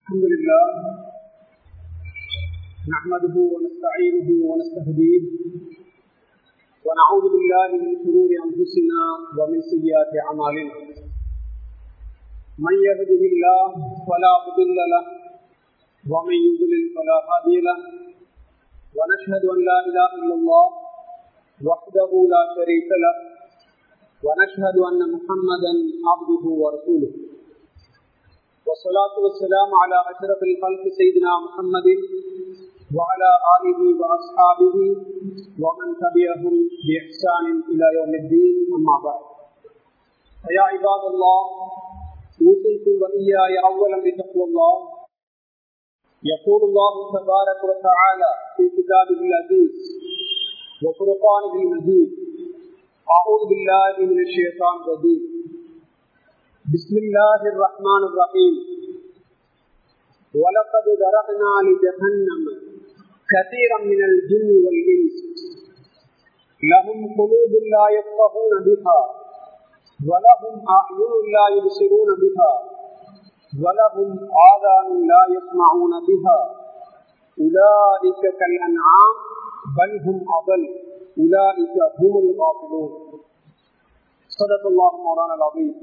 الحمد لله نحمده ونستعينه ونستهديه ونعوذ بالله من شرور انفسنا ومن سيئات اعمالنا من يهده الله فلا مضل له ومن يضلل فلا هادي له ونشهد ان لا اله الا الله وحده لا شريك له ونشهد ان محمدا عبده ورسوله والصلاة والسلام على أشرف الخلق سيدنا محمد وعلى آله وأصحابه ومن تبعهم بإحسان إلى يوم الدين أما بعد فيا عباد الله أوصيكم وإياي أولا بتقوى الله يقول الله تبارك وتعالى في كتابه العزيز وفرقانه المجيد أعوذ بالله من الشيطان الرجيم بسم الله الرحمن الرحيم ولقد ذرأنا لجهنم كثيرا من الجن والإنس لهم قلوب لا يفقهون بها ولهم أعين لا يبصرون بها ولهم آذان لا يسمعون بها أولئك كالأنعام بل هم أضل أولئك هم الغافلون صدق الله مولانا العظيم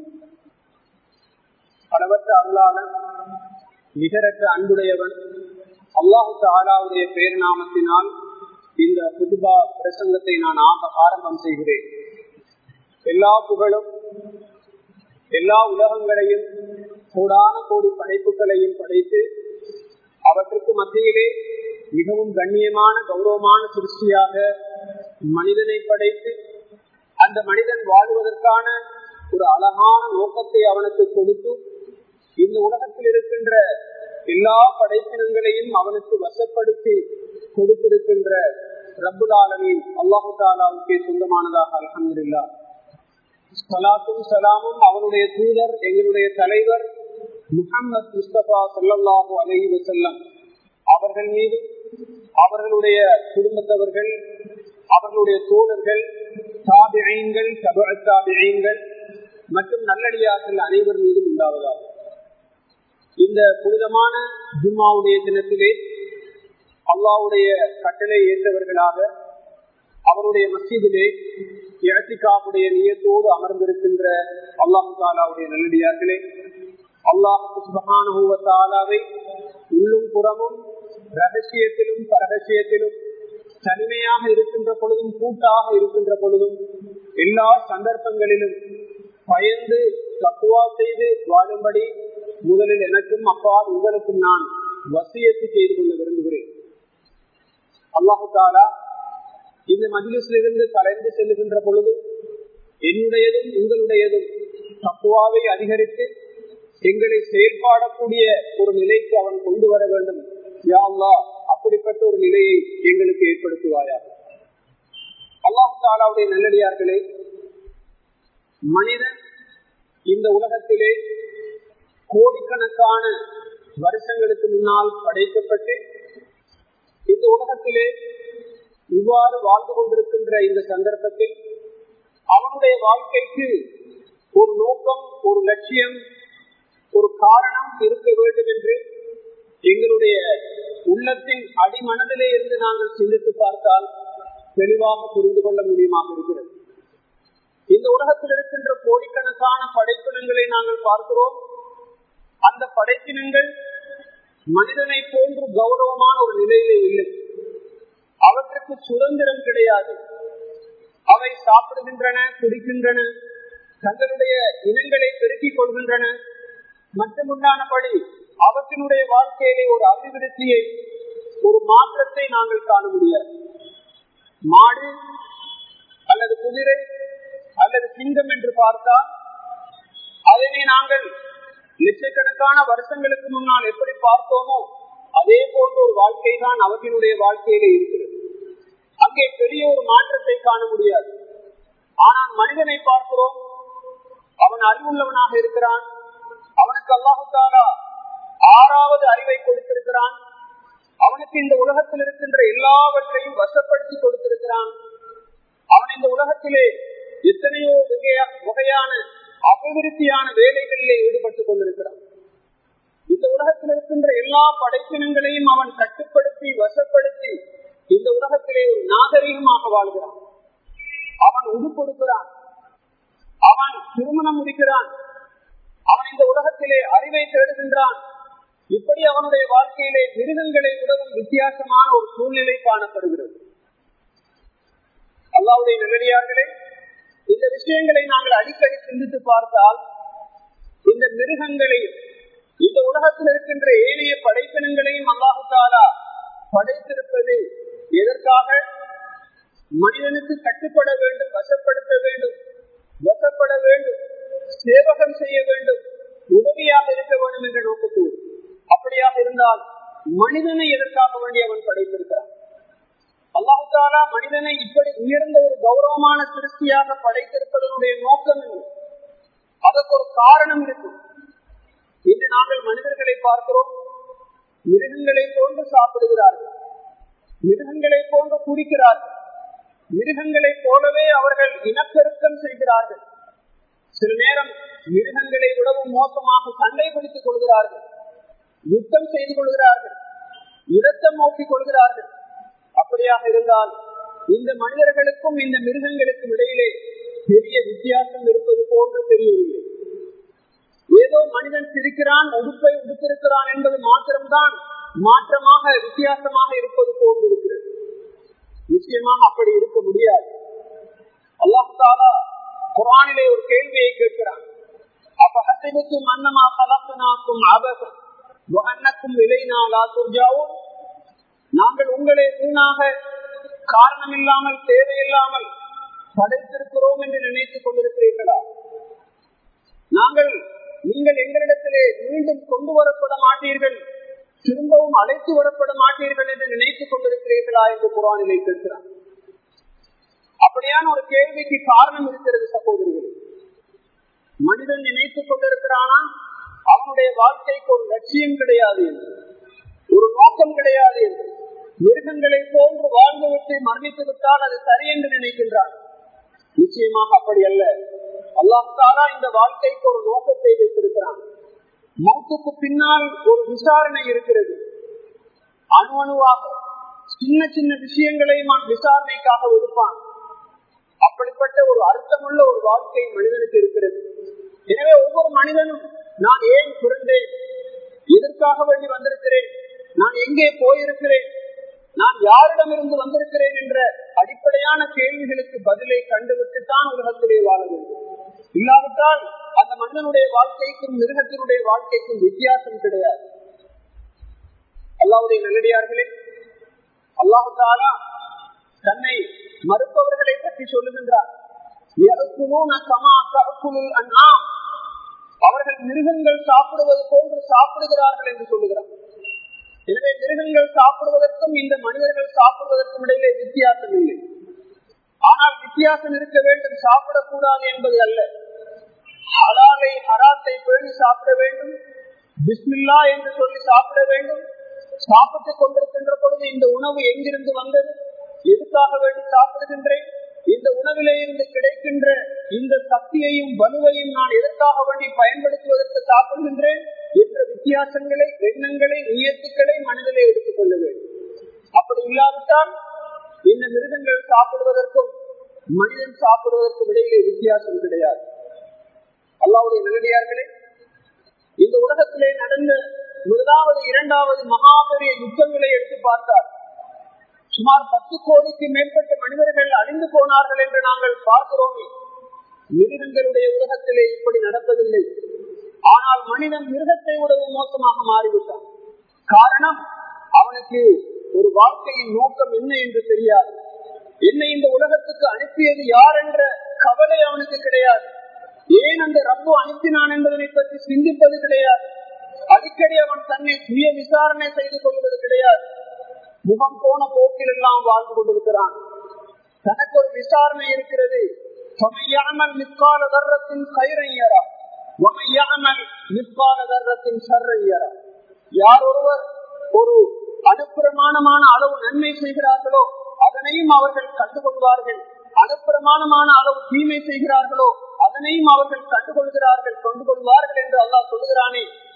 அளவற்ற அருளாளன் நிகரற்ற அன்புடையவன் அல்லாஹு தாலாவுடைய பெயர் நாமத்தினால் இந்த புதுபா பிரசங்கத்தை நான் ஆரம்பம் செய்கிறேன் எல்லா புகழும் எல்லா உலகங்களையும் கூடான கோடி படைப்புகளையும் படைத்து அவற்றுக்கு மத்தியிலே மிகவும் கண்ணியமான கௌரவமான சிருஷ்டியாக மனிதனை படைத்து அந்த மனிதன் வாழ்வதற்கான ஒரு அழகான நோக்கத்தை அவனுக்கு கொடுத்து இந்த உலகத்தில் இருக்கின்ற எல்லா படைப்பினங்களையும் அவனுக்கு வசப்படுத்தி கொடுத்திருக்கின்ற ரப்புலாலனின் அல்லாஹு தாலாவுக்கே சொந்தமானதாக அலமதுல்லா சலாத்தும் சலாமும் அவனுடைய தூதர் எங்களுடைய தலைவர் முகமது முஸ்தபா சல்லாஹூ அலஹி வசல்லம் அவர்கள் மீது அவர்களுடைய குடும்பத்தவர்கள் அவர்களுடைய தோழர்கள் தாபியங்கள் தப தாபியங்கள் மற்றும் நல்லடியார்கள் அனைவர் மீதும் உண்டாவதாகும் இந்த புனிதமான ஜும்மாவுடைய தினத்திலே அல்லாவுடைய கட்டளை ஏற்றவர்களாக அவருடைய மசீதிலே இறத்திக்காவுடைய நியத்தோடு அமர்ந்திருக்கின்ற அல்லாஹு தாலாவுடைய நல்லடியார்களே அல்லாஹாலாவை உள்ளும் புறமும் ரகசியத்திலும் பரகசியத்திலும் தனிமையாக இருக்கின்ற பொழுதும் கூட்டாக இருக்கின்ற பொழுதும் எல்லா சந்தர்ப்பங்களிலும் பயந்து தக்குவா செய்து வாழும்படி முதலில் எனக்கும் அப்பா உங்களுக்கும் நான் வசியத்து செய்து கொள்ள விரும்புகிறேன் அல்லாஹு தாலா இந்த மஜிலிசிலிருந்து கலைந்து செல்லுகின்ற பொழுது என்னுடையதும் உங்களுடையதும் தக்குவாவை அதிகரித்து எங்களை செயல்பாடக்கூடிய ஒரு நிலைக்கு அவன் கொண்டு வர வேண்டும் யாழ்லா அப்படிப்பட்ட ஒரு நிலையை எங்களுக்கு ஏற்படுத்துவாயா அல்லாஹு தாலாவுடைய நல்லடியார்களே மனிதன் இந்த உலகத்திலே கோடிக்கணக்கான வருஷங்களுக்கு முன்னால் படைக்கப்பட்டு இந்த உலகத்திலே இவ்வாறு வாழ்ந்து கொண்டிருக்கின்ற இந்த சந்தர்ப்பத்தில் அவனுடைய வாழ்க்கைக்கு ஒரு நோக்கம் ஒரு லட்சியம் ஒரு காரணம் இருக்க வேண்டும் என்று எங்களுடைய உள்ளத்தின் அடிமனதிலே இருந்து நாங்கள் சிந்தித்து பார்த்தால் தெளிவாக புரிந்து கொள்ள முடியுமாக இருக்கிறது இந்த உலகத்தில் இருக்கின்ற கோடிக்கணக்கான படைப்பினங்களை நாங்கள் பார்க்கிறோம் அந்த படைப்பினங்கள் மனிதனை போன்று கௌரவமான ஒரு நிலையிலே இல்லை அவற்றுக்கு சுதந்திரம் கிடையாது அவை சாப்பிடுகின்றன குடிக்கின்றன தங்களுடைய இனங்களை பெருக்கிக் கொள்கின்றன மட்டுமுண்டானபடி அவற்றினுடைய வாழ்க்கையிலே ஒரு அபிவிருத்தியை ஒரு மாற்றத்தை நாங்கள் காண முடியாது மாடு அல்லது குதிரை அல்லது சிங்கம் என்று பார்த்தால் அதனை நாங்கள் லட்சக்கணக்கான வருஷங்களுக்கு முன்னால் எப்படி பார்த்தோமோ அதே போன்ற ஒரு வாழ்க்கை தான் அவற்றினுடைய வாழ்க்கையில இருக்கிறது அங்கே பெரிய ஒரு மாற்றத்தை காண முடியாது ஆனால் மனிதனை பார்க்கிறோம் அவன் அறிவுள்ளவனாக இருக்கிறான் அவனுக்கு அல்லாஹாலா ஆறாவது அறிவை கொடுத்திருக்கிறான் அவனுக்கு இந்த உலகத்தில் இருக்கின்ற எல்லாவற்றையும் வசப்படுத்தி கொடுத்திருக்கிறான் அவன் இந்த உலகத்திலே எத்தனையோ வகையான அபிவிருத்தியான வேலைகளிலே ஈடுபட்டுக் கொண்டிருக்கிறான் இந்த உலகத்தில் இருக்கின்ற எல்லா படைப்பினங்களையும் அவன் கட்டுப்படுத்தி வசப்படுத்தி இந்த உலகத்திலே ஒரு நாகரீகமாக வாழ்கிறான் அவன் உடுப்பொடுக்கிறான் அவன் திருமணம் முடிக்கிறான் அவன் இந்த உலகத்திலே அறிவை தேடுகின்றான் இப்படி அவனுடைய வாழ்க்கையிலே மிருகங்களை விடவும் வித்தியாசமான ஒரு சூழ்நிலை காணப்படுகிறது அல்லாவுடைய நல்லடியார்களே இந்த விஷயங்களை நாங்கள் அடிக்கடி சிந்தித்து பார்த்தால் இந்த மிருகங்களையும் இந்த உலகத்தில் இருக்கின்ற ஏனைய படைப்பினங்களையும் அல்லாஹு தாலா படைத்திருப்பது எதற்காக மனிதனுக்கு கட்டுப்பட வேண்டும் வசப்படுத்த வேண்டும் வசப்பட வேண்டும் சேவகம் செய்ய வேண்டும் உதவியாக இருக்க வேண்டும் என்ற நோக்கத்தோடு அப்படியாக இருந்தால் மனிதனை எதற்காக வேண்டி அவன் படைத்திருக்கிறான் அல்லாஹு தாலா மனிதனை இப்படி உயர்ந்த ஒரு கௌரவமான திருப்தியாக படைத்திருப்பதனுடைய நோக்கம் இல்லை அதற்கு ஒரு காரணம் இருக்கும் இன்று நாங்கள் மனிதர்களை பார்க்கிறோம் மிருகங்களை போன்று சாப்பிடுகிறார்கள் மிருகங்களை போன்று குடிக்கிறார்கள் மிருகங்களை போலவே அவர்கள் இனப்பெருக்கம் செய்கிறார்கள் சில நேரம் மிருகங்களை விடவும் மோசமாக சண்டை பிடித்துக் கொள்கிறார்கள் யுத்தம் செய்து கொள்கிறார்கள் இரத்தம் நோக்கிக் கொள்கிறார்கள் அப்படியாக இருந்தால் இந்த மனிதர்களுக்கும் இந்த மிருகங்களுக்கும் இடையிலே பெரிய வித்தியாசம் இருப்பது போன்று தெரியவில்லை ஏதோ மனிதன் சிரிக்கிறான் உடுப்பை உடுத்திருக்கிறான் என்பது மாத்திரம்தான் மாற்றமாக வித்தியாசமாக இருப்பது போன்று இருக்கிறது நிச்சயமாக அப்படி இருக்க முடியாது அல்லாஹாலா குரானிலே ஒரு கேள்வியை கேட்கிறான் அப்ப ஹசிபத்தும் அன்னமா கலப்பனாக்கும் அபகம் அன்னக்கும் விலைனாலா துர்ஜாவும் நாங்கள் உங்களை வீணாக காரணம் இல்லாமல் தேவையில்லாமல் படைத்திருக்கிறோம் என்று நினைத்துக் கொண்டிருக்கிறீர்களா நாங்கள் நீங்கள் எங்களிடத்திலே மீண்டும் கொண்டு வரப்பட மாட்டீர்கள் திரும்பவும் அழைத்து வரப்பட மாட்டீர்கள் என்று நினைத்துக் கொண்டிருக்கிறீர்களா என்று குரானிலே கேட்கிறார் அப்படியான ஒரு கேள்விக்கு காரணம் இருக்கிறது சகோதரிகள் மனிதன் நினைத்துக் கொண்டிருக்கிறானா அவனுடைய வாழ்க்கைக்கு ஒரு லட்சியம் கிடையாது என்று ஒரு நோக்கம் கிடையாது என்று மிருகங்களை போன்று வாழ்ந்துவிட்டு மரணித்து விட்டால் அது சரி என்று நினைக்கின்றான் நிச்சயமாக அப்படி அல்ல அல்லாஹாலா இந்த வாழ்க்கைக்கு ஒரு நோக்கத்தை வைத்திருக்கிறான் மௌத்துக்கு பின்னால் ஒரு விசாரணை இருக்கிறது அணு அணுவாக சின்ன சின்ன விஷயங்களையும் விசாரணைக்காக எடுப்பான் அப்படிப்பட்ட ஒரு அர்த்தமுள்ள ஒரு வாழ்க்கை மனிதனுக்கு இருக்கிறது எனவே ஒவ்வொரு மனிதனும் நான் ஏன் பிறந்தேன் எதற்காக வேண்டி வந்திருக்கிறேன் நான் எங்கே போயிருக்கிறேன் நான் யாரிடமிருந்து வந்திருக்கிறேன் என்ற அடிப்படையான கேள்விகளுக்கு பதிலை கண்டுவிட்டுத்தான் உலகத்திலே வாழ வேண்டும் இல்லாவிட்டால் அந்த மனிதனுடைய வாழ்க்கைக்கும் மிருகத்தினுடைய வாழ்க்கைக்கும் வித்தியாசம் கிடையாது அல்லாவுடைய நல்லடியார்களே அல்லாஹு தாலா தன்னை மறுப்பவர்களை பற்றி சொல்லுகின்றார் அவர்கள் மிருகங்கள் சாப்பிடுவது போன்று சாப்பிடுகிறார்கள் என்று சொல்லுகிறார் எனவே மிருகங்கள் சாப்பிடுவதற்கும் இந்த மனிதர்கள் சாப்பிடுவதற்கும் இடையிலே வித்தியாசம் இல்லை ஆனால் வித்தியாசம் இருக்க வேண்டும் சாப்பிடக்கூடாது என்பது அல்ல ஹலாலை ஹராத்தை பேணி சாப்பிட வேண்டும் பிஸ்மில்லா என்று சொல்லி சாப்பிட வேண்டும் சாப்பிட்டுக் கொண்டிருக்கின்ற பொழுது இந்த உணவு எங்கிருந்து வந்தது எதுக்காக வேண்டி சாப்பிடுகின்றேன் இந்த உணவிலே இருந்து கிடைக்கின்ற இந்த சக்தியையும் வலுவையும் நான் எதற்காக வேண்டி பயன்படுத்துவதற்கு சாப்பிடுகின்றேன் என்ற வித்தியாசங்களை எண்ணங்களை உயர்த்துக்களை மனதிலே எடுத்துக் கொள்ள வேண்டும் அப்படி இல்லாவிட்டால் இந்த மிருகங்கள் சாப்பிடுவதற்கும் மனிதன் சாப்பிடுவதற்கும் இடையிலே வித்தியாசம் கிடையாது அல்லாவுடைய நல்லடியார்களே இந்த உலகத்திலே நடந்த முதலாவது இரண்டாவது மகாபெரிய யுத்தங்களை எடுத்து பார்த்தார் சுமார் பத்து கோடிக்கு மேற்பட்ட மனிதர்கள் அழிந்து போனார்கள் என்று நாங்கள் பார்க்கிறோமே மிருகங்களுடைய உலகத்திலே இப்படி நடப்பதில்லை ஆனால் மனிதன் மிருகத்தை விடவும் மோசமாக மாறிவிட்டான் காரணம் அவனுக்கு ஒரு வாழ்க்கையின் நோக்கம் என்ன என்று தெரியாது என்னை இந்த உலகத்துக்கு அனுப்பியது யார் என்ற கவலை அவனுக்கு கிடையாது ஏன் அந்த ரப்பு அனுப்பினான் என்பதனை பற்றி சிந்திப்பது கிடையாது அடிக்கடி அவன் தன்னை சுய விசாரணை செய்து கொள்வது கிடையாது முகம் போன போக்கில் எல்லாம் வாழ்ந்து கொண்டிருக்கிறான் தனக்கு ஒரு விசாரணை இருக்கிறது நிற்கால தர்றத்தின் கைரையரா நிற்கால தர்றத்தின் சர்ரையரா யார் ஒருவர் ஒரு அனுப்பிரமாணமான அளவு நன்மை செய்கிறார்களோ அதனையும் அவர்கள் கண்டுகொள்வார்கள் அனுப்பிரமாணமான அளவு தீமை செய்கிறார்களோ அதனையும் அவர்கள் கண்டுகொள்கிறார்கள் கொண்டு கொள்வார்கள் என்று அல்லாஹ் சொல்லுகிறானே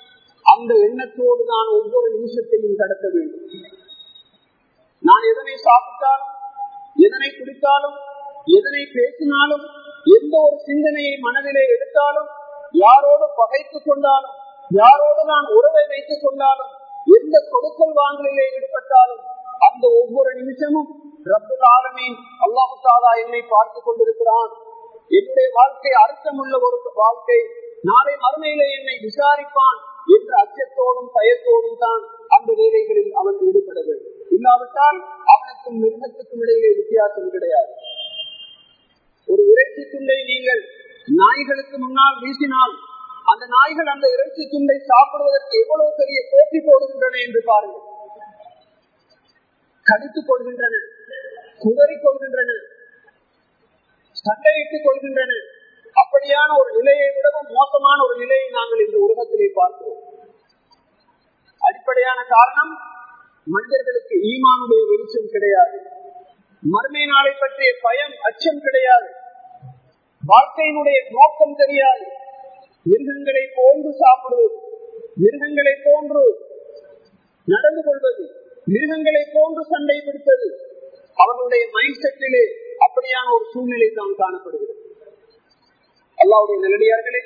அந்த எண்ணத்தோடு நான் ஒவ்வொரு நிமிஷத்தையும் கடத்த வேண்டும் நான் எதனை சாப்பிட்டாலும் எதனை குடித்தாலும் எதனை பேசினாலும் எந்த ஒரு சிந்தனையை மனதிலே எடுத்தாலும் யாரோடு பகைத்துக் கொண்டாலும் யாரோடு நான் உறவை வைத்துக் கொண்டாலும் எந்த கொடுக்கல் வாங்கலிலே ஈடுபட்டாலும் அந்த ஒவ்வொரு நிமிஷமும் ரப்புல் ஆலமீன் அல்லாஹு தாலா என்னை பார்த்துக் கொண்டிருக்கிறான் என்னுடைய வாழ்க்கை அர்த்தமுள்ள ஒரு வாழ்க்கை நாளை மறுமையிலே என்னை விசாரிப்பான் என்ற அச்சத்தோடும் பயத்தோடும் தான் அந்த வேலைகளில் அவன் ஈடுபட வேண்டும் இல்லாவிட்டால் அவனுக்கும் மிருகத்துக்கும் இடையிலே வித்தியாசம் கிடையாது ஒரு இறைச்சி துண்டை நீங்கள் நாய்களுக்கு முன்னால் வீசினால் அந்த நாய்கள் அந்த இறைச்சி துண்டை சாப்பிடுவதற்கு எவ்வளவு பெரிய போட்டி போடுகின்றன என்று பாருங்கள் கடித்துக் கொள்கின்றன குதறிக் கொள்கின்றன சண்டையிட்டுக் கொள்கின்றன அப்படியான ஒரு நிலையை விடவும் மோசமான ஒரு நிலையை நாங்கள் இந்த உலகத்திலே பார்க்கிறோம் அடிப்படையான காரணம் மனிதர்களுக்கு ஈமானுடைய வெளிச்சம் கிடையாது மறுமை நாளை பற்றிய பயம் அச்சம் கிடையாது வாழ்க்கையினுடைய நோக்கம் தெரியாது மிருகங்களை போன்று சாப்பிடுவது மிருகங்களை போன்று நடந்து கொள்வது மிருகங்களை போன்று சண்டை பிடிப்பது அவர்களுடைய மைண்ட் செட்டிலே அப்படியான ஒரு சூழ்நிலை தான் காணப்படுகிறது அல்லாவுடைய நல்லடியார்களே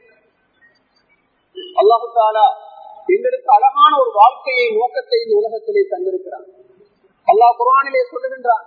அல்லாஹு தாலா எங்களுக்கு அழகான ஒரு வாழ்க்கையை நோக்கத்தை இந்த உலகத்திலே தந்திருக்கிறார் அல்லாஹ் குரானிலே சொல்லுகின்றான்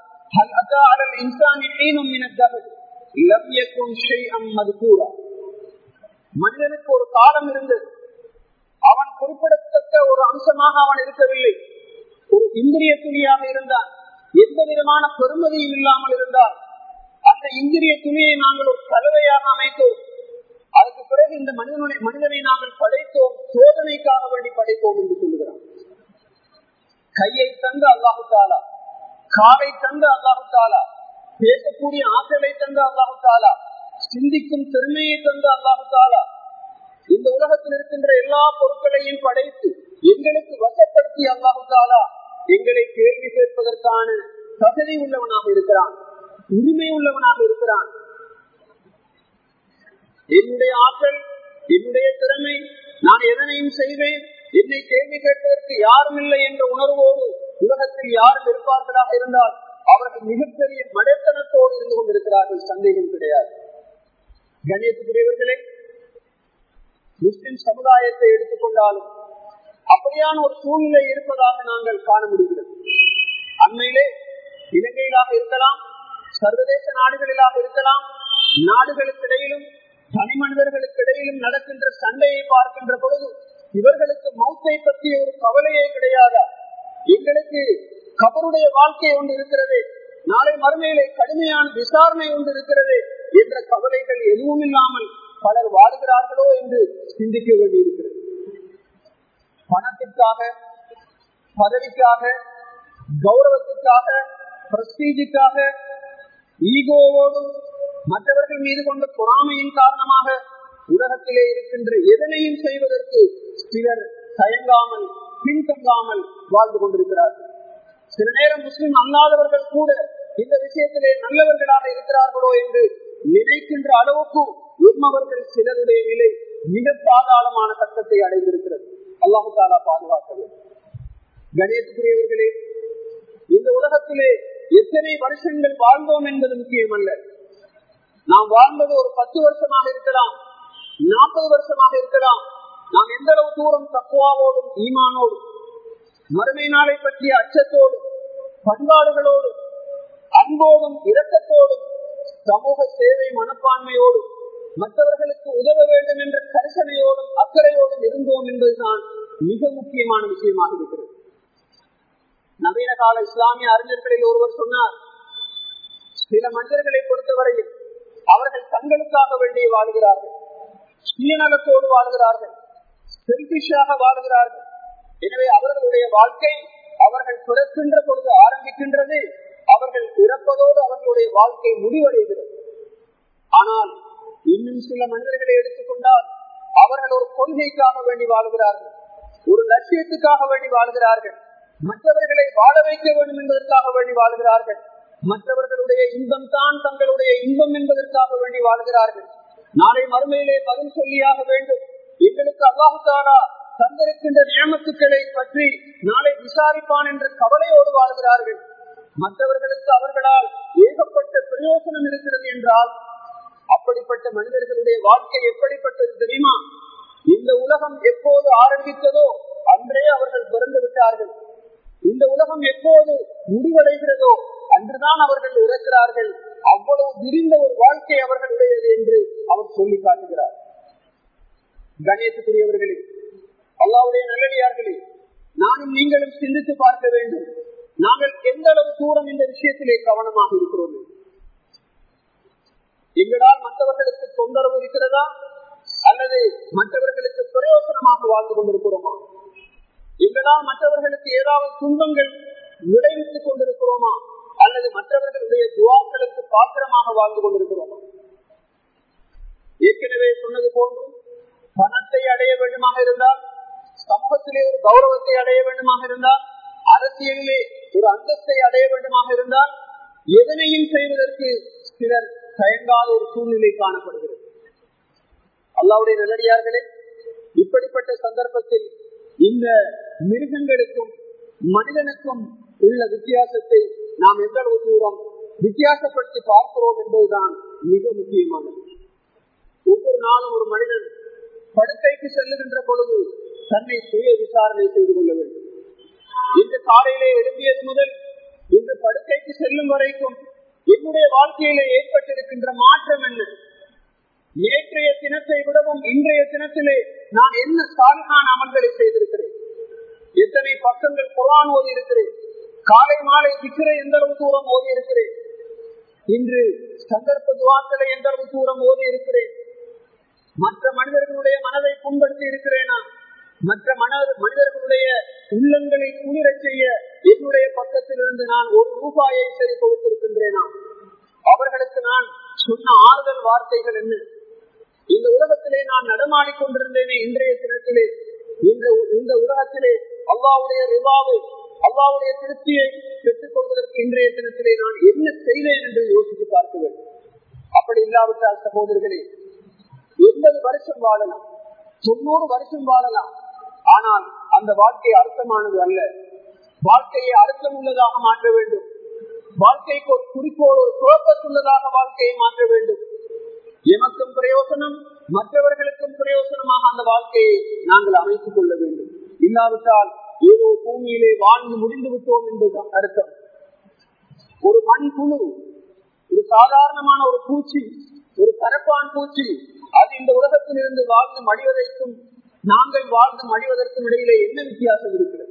மனிதனுக்கு ஒரு காலம் இருந்தது அவன் குறிப்பிடத்தக்க ஒரு அம்சமாக அவன் இருக்கவில்லை ஒரு இந்திரிய துணியாக இருந்தான் எந்த விதமான பெருமதியும் இல்லாமல் இருந்தால் அந்த இந்திரிய துணியை நாங்கள் ஒரு கலவையாக அமைத்தோம் அதுக்கு பிறகு இந்த மனிதனுடைய மனிதனை நாங்கள் படைத்தோம் சோதனைக்காக வேண்டி படைத்தோம் என்று சொல்லுகிறான் கையை தந்து அல்லாஹு தாலா காலை தந்து அல்லாஹு தாலா பேசக்கூடிய ஆற்றலை தந்து அல்லாஹு தாலா சிந்திக்கும் திறமையை தந்து அல்லாஹு தாலா இந்த உலகத்தில் இருக்கின்ற எல்லா பொருட்களையும் படைத்து எங்களுக்கு வசப்படுத்தி அல்லாஹு தாலா எங்களை கேள்வி கேட்பதற்கான தகுதி உள்ளவனாக இருக்கிறான் உரிமை உள்ளவனாக இருக்கிறான் என்னுடைய ஆற்றல் என்னுடைய திறமை நான் எதனையும் செய்வேன் என்னை கேள்வி கேட்பதற்கு யாரும் இல்லை என்ற உணர்வோடு உலகத்தில் யாரும் இருப்பார்களாக இருந்தால் அவர்கள் மிகப்பெரிய மடைத்தனத்தோடு இருந்து கொண்டிருக்கிறார்கள் சந்தேகம் கிடையாது கணேசக்குரியவர்களே முஸ்லிம் சமுதாயத்தை எடுத்துக்கொண்டாலும் அப்படியான ஒரு சூழ்நிலை இருப்பதாக நாங்கள் காண முடிகிறது அண்மையிலே இலங்கையிலாக இருக்கலாம் சர்வதேச நாடுகளிலாக இருக்கலாம் நாடுகளுக்கிடையிலும் தனி மனிதர்களுக்கு இடையிலும் நடக்கின்ற சண்டையை பார்க்கின்ற பொழுது இவர்களுக்கு மௌத்தை பற்றிய ஒரு கவலையே கிடையாதா எங்களுக்கு கபருடைய வாழ்க்கை ஒன்று இருக்கிறது நாளை மறுமையிலே கடுமையான விசாரணை ஒன்று இருக்கிறது என்ற கவலைகள் எதுவும் இல்லாமல் பலர் வாழுகிறார்களோ என்று சிந்திக்க வேண்டியிருக்கிறது பணத்திற்காக பதவிக்காக கௌரவத்திற்காக பிரஸ்டீஜுக்காக ஈகோவோடும் மற்றவர்கள் மீது கொண்ட பொறாமையின் காரணமாக உலகத்திலே இருக்கின்ற எதனையும் செய்வதற்கு சிலர் தயங்காமல் பின்தங்காமல் வாழ்ந்து கொண்டிருக்கிறார்கள் சில நேரம் முஸ்லிம் அல்லாதவர்கள் கூட இந்த விஷயத்திலே நல்லவர்களாக இருக்கிறார்களோ என்று நினைக்கின்ற அளவுக்கு உண்மவர்கள் சிலருடைய நிலை மிக பாதாளமான கட்டத்தை அடைந்திருக்கிறது அல்லாஹு தாலா பாதுகாக்க வேண்டும் கணேசக்குரியவர்களே இந்த உலகத்திலே எத்தனை வருஷங்கள் வாழ்ந்தோம் என்பது முக்கியமல்ல நாம் வாழ்ந்தது ஒரு பத்து வருஷமாக இருக்கலாம் நாற்பது வருஷமாக இருக்கலாம் நாம் எந்த அளவு தூரம் தக்குவாவோடும் ஈமானோடும் மறுமை நாளை பற்றிய அச்சத்தோடும் பண்பாடுகளோடும் அன்போடும் இரக்கத்தோடும் சமூக சேவை மனப்பான்மையோடும் மற்றவர்களுக்கு உதவ வேண்டும் என்ற கரிசனையோடும் அக்கறையோடும் இருந்தோம் என்பதுதான் மிக முக்கியமான விஷயமாக இருக்கிறது நவீன கால இஸ்லாமிய அறிஞர்களில் ஒருவர் சொன்னார் சில மனிதர்களை பொறுத்தவரையில் அவர்கள் தங்களுக்காக வேண்டிய வாழ்கிறார்கள் சுயநலத்தோடு வாழ்கிறார்கள் செல்பிஷாக வாழ்கிறார்கள் எனவே அவர்களுடைய வாழ்க்கை அவர்கள் பிறக்கின்ற பொழுது ஆரம்பிக்கின்றது அவர்கள் பிறப்பதோடு அவர்களுடைய வாழ்க்கை முடிவடைகிறது ஆனால் இன்னும் சில மனிதர்களை எடுத்துக்கொண்டால் அவர்கள் ஒரு கொள்கைக்காக வேண்டி வாழ்கிறார்கள் ஒரு லட்சியத்துக்காக வேண்டி வாழ்கிறார்கள் மற்றவர்களை வாழ வைக்க வேண்டும் என்பதற்காக வேண்டி வாழ்கிறார்கள் மற்றவர்களுடைய இன்பம் தான் தங்களுடைய இன்பம் என்பதற்காக வேண்டி வாழ்கிறார்கள் நாளை மறுமையிலே பதில் சொல்லியாக வேண்டும் எங்களுக்கு அல்லாஹாலா தந்திருக்கின்ற நியமத்துக்களை பற்றி நாளை விசாரிப்பான் என்ற கவலையோடு வாழ்கிறார்கள் மற்றவர்களுக்கு அவர்களால் ஏகப்பட்ட பிரயோசனம் இருக்கிறது என்றால் அப்படிப்பட்ட மனிதர்களுடைய வாழ்க்கை எப்படிப்பட்டது தெரியுமா இந்த உலகம் எப்போது ஆரம்பித்ததோ அன்றே அவர்கள் பிறந்து விட்டார்கள் இந்த உலகம் எப்போது முடிவடைகிறதோ அன்றுதான் அவர்கள் இறக்கிறார்கள் அவ்வளவு விரிந்த ஒரு வாழ்க்கை அவர்களுடையது என்று அவர் சொல்லி காட்டுகிறார் கணேசக்குரியவர்களே அல்லாவுடைய நல்லடியார்களே நானும் நீங்களும் சிந்தித்து பார்க்க வேண்டும் நாங்கள் எந்த அளவு தூரம் இந்த விஷயத்திலே கவனமாக இருக்கிறோம் எங்களால் மற்றவர்களுக்கு தொந்தரவு இருக்கிறதா அல்லது மற்றவர்களுக்கு பிரயோசனமாக வாழ்ந்து கொண்டிருக்கிறோமா எங்களால் மற்றவர்களுக்கு ஏதாவது துன்பங்கள் விளைவித்துக் கொண்டிருக்கிறோமா அல்லது மற்றவர்களுடைய துவாக்களுக்கு பாத்திரமாக வாழ்ந்து கொண்டிருக்கிறோமா ஏற்கனவே சொன்னது போன்று பணத்தை அடைய வேண்டுமாக இருந்தால் சமூகத்திலே ஒரு கௌரவத்தை அடைய வேண்டுமாக இருந்தால் அரசியலிலே ஒரு அந்தஸ்தை அடைய வேண்டுமாக இருந்தால் எதனையும் செய்வதற்கு சிலர் தயங்காத ஒரு சூழ்நிலை காணப்படுகிறது அல்லாவுடைய நல்லடியார்களே இப்படிப்பட்ட சந்தர்ப்பத்தில் இந்த மிருகங்களுக்கும் மனிதனுக்கும் உள்ள வித்தியாசத்தை நாம் எந்த அளவு தூரம் வித்தியாசப்படுத்தி பார்க்கிறோம் என்பதுதான் மிக முக்கியமானது ஒவ்வொரு நாளும் ஒரு மனிதன் படுக்கைக்கு செல்லுகின்ற பொழுது தன்னை சுய விசாரணை செய்து கொள்ள வேண்டும் இன்று காலையிலே எழுப்பியது முதல் இன்று படுக்கைக்கு செல்லும் வரைக்கும் என்னுடைய வாழ்க்கையிலே ஏற்பட்டிருக்கின்ற மாற்றம் என்ன நேற்றைய தினத்தை விடவும் இன்றைய தினத்திலே நான் என்ன சாலிகான அமல்களை செய்திருக்கிறேன் எத்தனை பக்கங்கள் குரான் ஓதி இருக்கிறேன் காலை மாலை திக்கிற எந்த அளவு தூரம் ஓதி இருக்கிறேன் இன்று சந்தர்ப்ப துவாக்களை எந்த அளவு தூரம் ஓதி இருக்கிறேன் மற்ற மனிதர்களுடைய மனதை புண்படுத்தி இருக்கிறேனா மற்ற மன மனிதர்களுடைய உள்ளங்களை குளிரச் செய்ய என்னுடைய பக்கத்திலிருந்து நான் ஒரு ரூபாயை சரி கொடுத்திருக்கின்றேனா அவர்களுக்கு நான் சொன்ன ஆறுதல் வார்த்தைகள் என்ன இந்த உலகத்திலே நான் நடமாடிக் கொண்டிருந்தேனே இன்றைய தினத்திலே இந்த இந்த உலகத்திலே அல்லாவுடைய ரிவாவை அல்லாவுடைய திருப்தியை பெற்றுக் கொள்வதற்கு இன்றைய தினத்திலே நான் என்ன செய்தேன் என்று யோசித்து பார்க்க வேண்டும் அப்படி இல்லாவிட்டால் சகோதரர்களே எண்பது வருஷம் வாழலாம் தொண்ணூறு வருஷம் வாழலாம் ஆனால் அந்த வாழ்க்கை அர்த்தமானது அல்ல வாழ்க்கையை அர்த்தம் உள்ளதாக மாற்ற வேண்டும் வாழ்க்கைக்கு ஒரு குறிக்கோள் ஒரு குழப்பத்துள்ளதாக வாழ்க்கையை மாற்ற வேண்டும் எமக்கும் பிரயோசனம் மற்றவர்களுக்கும் பிரயோசனமாக அந்த வாழ்க்கையை நாங்கள் அமைத்துக் கொள்ள வேண்டும் இல்லாவிட்டால் ஏதோ பூமியிலே வாழ்ந்து முடிந்து விட்டோம் என்பது அர்த்தம் ஒரு மண் குழு ஒரு சாதாரணமான ஒரு பூச்சி ஒரு கரப்பான் பூச்சி அது இந்த உலகத்தில் இருந்து வாழ்ந்து மடிவதற்கும் நாங்கள் வாழ்ந்து மடிவதற்கும் இடையிலே என்ன வித்தியாசம் இருக்கிறது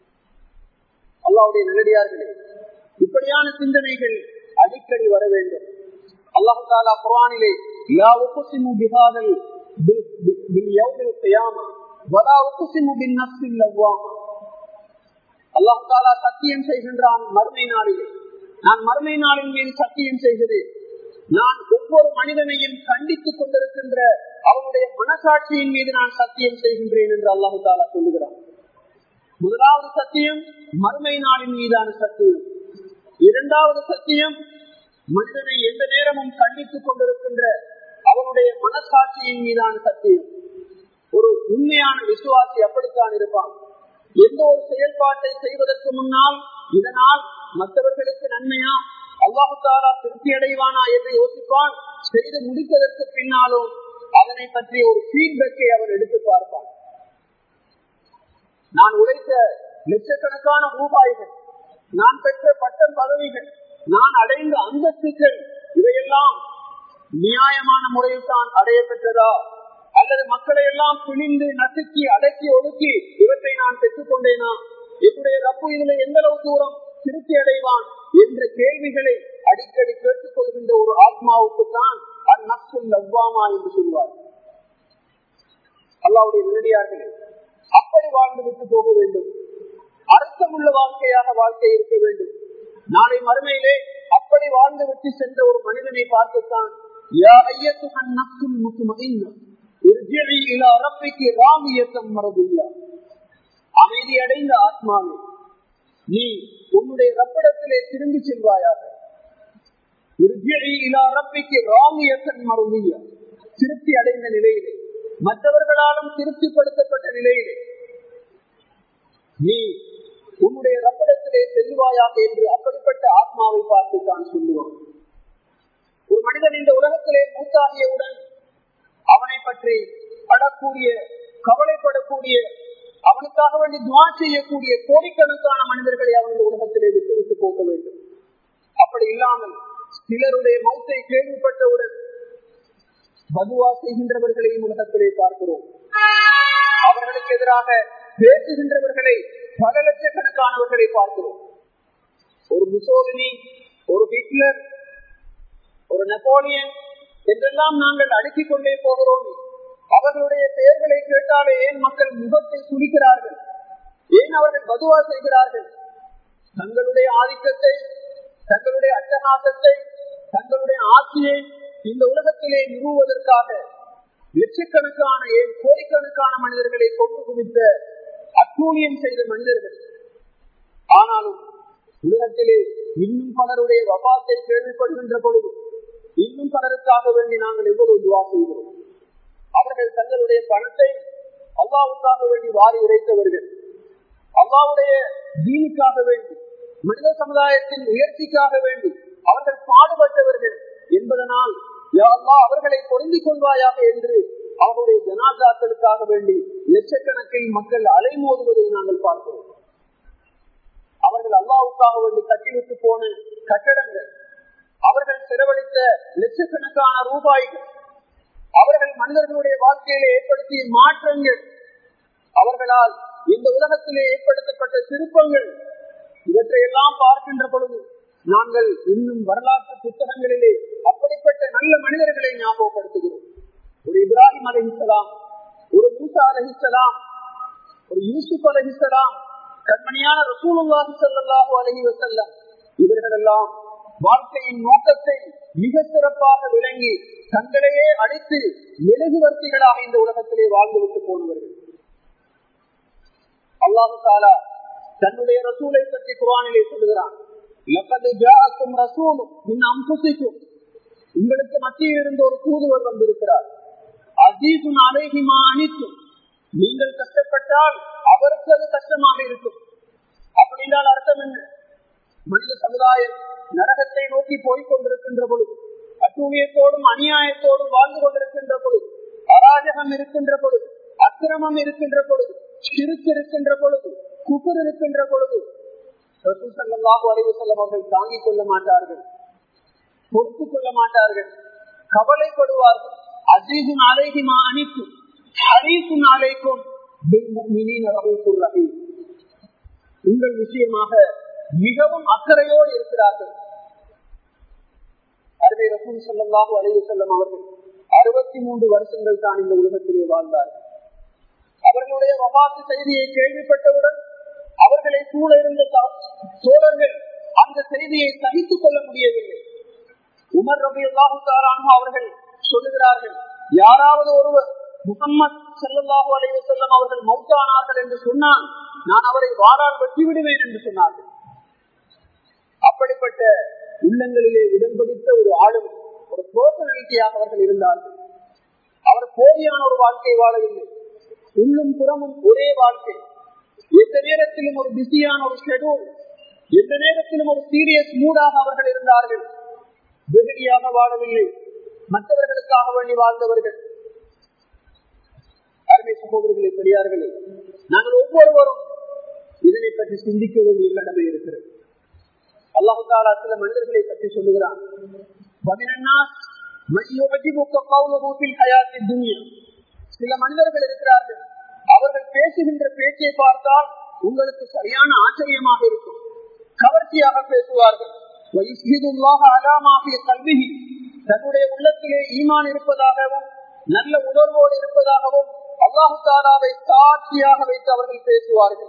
அல்லாவுடைய நல்லடியார்களே இப்படியான சிந்தனைகள் அடிக்கடி வர வேண்டும் அல்லாஹு தாலா குரானிலே லா உக்ஸிமு பிஹாதல் பில் யௌமில் கியாமா வலா உக்ஸிமு பின் நஃப்ஸில் லவ்வாமா அல்லாஹு தாலா சத்தியம் செய்கின்றான் மறுமை நாளிலே நான் மறுமை நாளின் மீது சத்தியம் செய்கிறேன் நான் ஒவ்வொரு மனிதனையும் கண்டித்துக் கொண்டிருக்கின்ற அவனுடைய மனசாட்சியின் மீது நான் சத்தியம் செய்கின்றேன் என்று அல்லாஹு தாலா சொல்லுகிறான் முதலாவது சத்தியம் மறுமை நாளின் மீதான சத்தியம் இரண்டாவது சத்தியம் மனிதனை எந்த நேரமும் கண்டித்துக் கொண்டிருக்கின்ற அவனுடைய மனசாட்சியின் மீதான சத்தியம் ஒரு உண்மையான விசுவாசி அப்படித்தான் இருப்பான் எந்த ஒரு செயல்பாட்டை செய்வதற்கு முன்னால் இதனால் மற்றவர்களுக்கு நன்மையா அல்லாஹாலா திருப்தி அடைவானா என்று யோசிப்பான் செய்து முடித்ததற்கு பின்னாலும் அதனை பற்றி ஒரு ஃபீட்பேக்கை அவன் எடுத்து பார்ப்பான் நான் உழைத்த லட்சக்கணக்கான ரூபாய்கள் நான் பெற்ற பட்டம் பதவிகள் நான் அடைந்த அந்தஸ்துக்கள் இவையெல்லாம் நியாயமான முறையில் தான் அடைய பெற்றதா அல்லது மக்களை எல்லாம் பிழிந்து நசுக்கி அடக்கி ஒடுக்கி இவற்றை நான் பெற்றுக் கொண்டேனா என்னுடைய ரப்பு இதுல எந்த அளவு தூரம் திருப்தி அடைவான் என்ற கேள்விகளை அடிக்கடி கேட்டுக் கொள்கின்ற ஒரு ஆத்மாவுக்கு தான் அந்நக்சல் லவ்வாமா என்று சொல்வார் அல்லாவுடைய நேரடியார்களே அப்படி வாழ்ந்து விட்டு போக வேண்டும் அர்த்தமுள்ள வாழ்க்கையாக வாழ்க்கை இருக்க வேண்டும் நாளை மறுமையிலே அப்படி வாழ்ந்து விட்டு சென்ற ஒரு மனிதனை பார்த்துத்தான் அமைதி அடைந்த ஆத்மாவே நீ உன்னுடைய ரப்பிடத்திலே திரும்பி செல்வாயாக திருப்தி அடைந்த நிலையிலே மற்றவர்களாலும் திருப்திப்படுத்தப்பட்ட நிலையிலே நீ உன்னுடைய ரப்படத்திலே செல்வாயாக என்று அப்படிப்பட்ட ஆத்மாவை பார்த்து தான் சொல்லுவான் ஒரு மனிதன் இந்த உலகத்திலே மூத்தாகியவுடன் அவனை பற்றி படக்கூடிய கவலைப்படக்கூடிய அவனுக்காக வேண்டி துவா செய்யக்கூடிய கோடிக்கணக்கான மனிதர்களை அவன் இந்த உலகத்திலே விட்டு விட்டு போக வேண்டும் அப்படி இல்லாமல் சிலருடைய மௌத்தை கேள்விப்பட்டவுடன் பதுவா செய்கின்றவர்களையும் உலகத்திலே பார்க்கிறோம் அவர்களுக்கு எதிராக பேசுகின்றவர்களை பல லட்சக்கணக்கானவர்களை பார்க்கிறோம் ஒரு முசோலினி ஒரு ஹிட்லர் ஒரு நெப்போலியன் என்றெல்லாம் நாங்கள் அடுக்கிக் கொண்டே போகிறோம் அவர்களுடைய பெயர்களை கேட்டாலே ஏன் மக்கள் முகத்தை குளிக்கிறார்கள் ஏன் அவர்கள் பதுவா செய்கிறார்கள் தங்களுடைய ஆதிக்கத்தை தங்களுடைய அட்டகாசத்தை தங்களுடைய ஆட்சியை இந்த உலகத்திலே நிறுவுவதற்காக லட்சக்கணக்கான ஏன் கோடிக்கணக்கான மனிதர்களை கொண்டு குவித்த அட்டூழியம் செய்த மனிதர்கள் ஆனாலும் உலகத்திலே இன்னும் பலருடைய வபாத்தை கேள்விப்படுகின்ற பொழுது இன்னும் பலருக்காக வேண்டி நாங்கள் எவ்வளவு துவா செய்கிறோம் அவர்கள் தங்களுடைய பணத்தை அல்லாவுக்காக வேண்டி வாரி உரைத்தவர்கள் அல்லாவுடைய தீனுக்காக வேண்டி மனித சமுதாயத்தின் உயர்ச்சிக்காக வேண்டி அவர்கள் பாடுபட்டவர்கள் என்பதனால் அல்லா அவர்களை பொருந்திக் கொள்வாயாக என்று அவர்களுடைய ஜனாதாக்களுக்காக வேண்டி லட்சக்கணக்கில் மக்கள் அலைமோதுவதை நாங்கள் பார்க்கிறோம் அவர்கள் அல்லாவுக்காக வேண்டி கட்டிவிட்டு போன கட்டடங்கள் அவர்கள் செலவழித்த லட்சக்கணக்கான ரூபாய்கள் அவர்கள் மனிதர்களுடைய வாழ்க்கையில ஏற்படுத்திய மாற்றங்கள் அவர்களால் இந்த உலகத்திலே ஏற்படுத்தப்பட்ட திருப்பங்கள் இவற்றையெல்லாம் பார்க்கின்ற பொழுது நாங்கள் இன்னும் வரலாற்று புத்தகங்களிலே அப்படிப்பட்ட நல்ல மனிதர்களை ஞாபகப்படுத்துகிறோம் ஒரு இப்ராஹிம் அலஹிசலாம் ஒரு மூசா அலஹிசலாம் ஒரு யூசுப் அலஹிசலாம் கண்மணியான ரசூலுல்லாஹி ஸல்லல்லாஹு அலைஹி வஸல்லம் இவர்கள் எல்லாம் வாழ்க்கையின் நோக்கத்தை மிக சிறப்பாக விளங்கி தங்களையே அடித்து மெழுகுவர்த்திகளாக இந்த உலகத்திலே வாழ்ந்துவிட்டு போனவர்கள் அல்லாஹு தாலா தன்னுடைய ரசூலை பற்றி குரானிலே சொல்லுகிறான் உங்களுக்கு மத்தியில் இருந்து ஒரு தூதுவர் வந்திருக்கிறார் அசீசுன் அலைகிமா அனித்தும் நீங்கள் கஷ்டப்பட்டால் அவருக்கு அது கஷ்டமாக இருக்கும் அப்படின்றால் அர்த்தம் என்ன மனித சமுதாயம் நரகத்தை நோக்கி போய் கொண்டிருக்கின்ற பொழுது அட்டூழியத்தோடும் அநியாயத்தோடும் வாழ்ந்து கொண்டிருக்கின்ற பொழுது அராஜகம் இருக்கின்ற பொழுது அக்கிரமம் இருக்கின்ற பொழுது சிறுக்கு இருக்கின்ற பொழுது குபுர் இருக்கின்ற பொழுது அவர்கள் தாங்கிக் கொள்ள மாட்டார்கள் பொறுத்துக் கொள்ள மாட்டார்கள் கவலைப்படுவார்கள் அசீசுன் அலைகிமா அணிக்கும் ஹரீசுன் அலைக்கும் உங்கள் விஷயமாக மிகவும் அக்கறையோடு இருக்கிறார்கள் அருமை ரசூல் செல்லமாக அலைவு செல்லும் அவர்கள் அறுபத்தி மூன்று வருஷங்கள் தான் இந்த உலகத்திலே வாழ்ந்தார்கள் அவர்களுடைய வபாத்து செய்தியை கேள்விப்பட்டவுடன் அவர்களை சூழ இருந்த தோழர்கள் அந்த செய்தியை சகித்துக் கொள்ள முடியவில்லை உமர் ரபி அல்லாஹு அவர்கள் சொல்லுகிறார்கள் யாராவது ஒருவர் முகம்மது செல்லல்லாஹு அலைவு செல்லம் அவர்கள் மௌத்தானார்கள் என்று சொன்னால் நான் அவரை வாழால் வெட்டி விடுவேன் என்று சொன்னார்கள் அப்படிப்பட்ட உள்ளங்களிலே இடம் பிடித்த ஒரு ஆளும் ஒரு பர்சனாலிட்டியாக அவர்கள் இருந்தார்கள் அவர் போலியான ஒரு வாழ்க்கை வாழவில்லை உள்ளும் புறமும் ஒரே வாழ்க்கை எந்த நேரத்திலும் ஒரு பிஸியான ஒரு ஷெடியூல் எந்த நேரத்திலும் ஒரு சீரியஸ் மூடாக அவர்கள் இருந்தார்கள் வெகுடியாக வாழவில்லை மற்றவர்களுக்காக வேண்டி வாழ்ந்தவர்கள் அருமை சகோதரர்களே பெரியார்களே நாங்கள் ஒவ்வொருவரும் இதனை பற்றி சிந்திக்க வேண்டிய கடமை இருக்கிறது அல்லாஹு தாலா சில மனிதர்களை பற்றி சொல்லுகிறான் சில மனிதர்கள் இருக்கிறார்கள் அவர்கள் பேசுகின்ற பேச்சை பார்த்தால் உங்களுக்கு சரியான ஆச்சரியமாக இருக்கும் கவர்ச்சியாக பேசுவார்கள் கல்வி தன்னுடைய உள்ளத்திலே ஈமான் இருப்பதாகவும் நல்ல உணர்வோடு இருப்பதாகவும் அல்லாஹு தாலாவை சாட்சியாக வைத்து அவர்கள் பேசுவார்கள்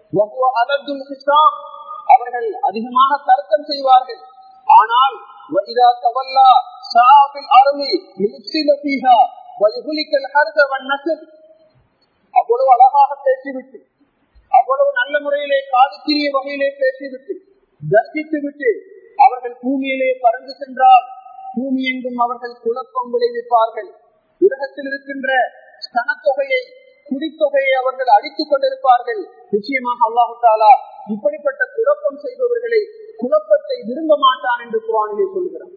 அவர்கள் அதிகமாக தர்க்கம் செய்வார்கள் ஆனால் அவ்வளவு அழகாக பேசிவிட்டு அவ்வளவு நல்ல முறையிலே காதுக்கிரிய வகையிலே பேசிவிட்டு தர்சித்து விட்டு அவர்கள் பூமியிலே பறந்து சென்றால் பூமி எங்கும் அவர்கள் குழப்பம் விளைவிப்பார்கள் உலகத்தில் இருக்கின்ற சனத்தொகையை குடித்தொகையை அவர்கள் அடித்துக் கொண்டிருப்பார்கள் நிச்சயமாக அல்லாஹு தாலா இப்படிப்பட்ட குழப்பம் செய்பவர்களை குழப்பத்தை விரும்ப மாட்டான் என்று குரானிலே சொல்கிறார்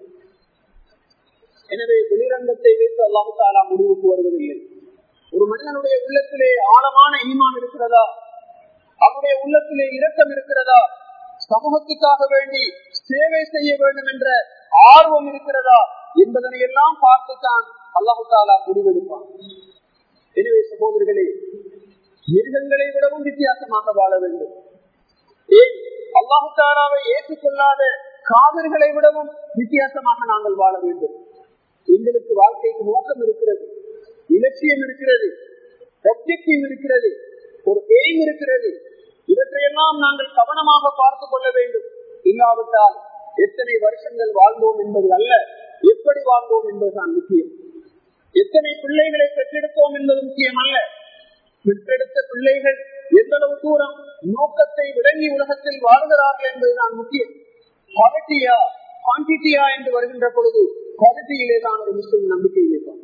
எனவே வெளிரங்கத்தை வைத்து அல்லாஹு தாலா முடிவுக்கு வருவதில்லை ஒரு மனிதனுடைய உள்ளத்திலே ஆழமான ஈமான் இருக்கிறதா அவருடைய உள்ளத்திலே இரக்கம் இருக்கிறதா சமூகத்துக்காக வேண்டி சேவை செய்ய வேண்டும் என்ற ஆர்வம் இருக்கிறதா என்பதனை எல்லாம் பார்த்துத்தான் அல்லாஹு தாலா முடிவெடுப்பான் எனவே சகோதரர்களே மிருகங்களை விடவும் வித்தியாசமாக வாழ வேண்டும் ஏன் அல்லாஹு தாலாவை ஏற்றுக்கொள்ளாத காவிர்களை விடவும் வித்தியாசமாக நாங்கள் வாழ வேண்டும் எங்களுக்கு வாழ்க்கைக்கு நோக்கம் இருக்கிறது இலட்சியம் இருக்கிறது ஒப்ஜெக்டிவ் இருக்கிறது ஒரு எய்ம் இருக்கிறது இவற்றையெல்லாம் நாங்கள் கவனமாக பார்த்து கொள்ள வேண்டும் இல்லாவிட்டால் எத்தனை வருஷங்கள் வாழ்ந்தோம் என்பது அல்ல எப்படி வாழ்ந்தோம் என்பதுதான் முக்கியம் எத்தனை பிள்ளைகளை பெற்றெடுத்தோம் என்பது முக்கியம் அல்ல பெற்றெடுத்த பிள்ளைகள் எந்த அளவு தூரம் நோக்கத்தை விளங்கி உலகத்தில் வாழ்கிறார்கள் என்பதுதான் முக்கியம் குவாலிட்டியா குவான்டிட்டியா என்று வருகின்ற பொழுது குவாலிட்டியிலே தான் ஒரு முஸ்லிம் நம்பிக்கை வைப்பார்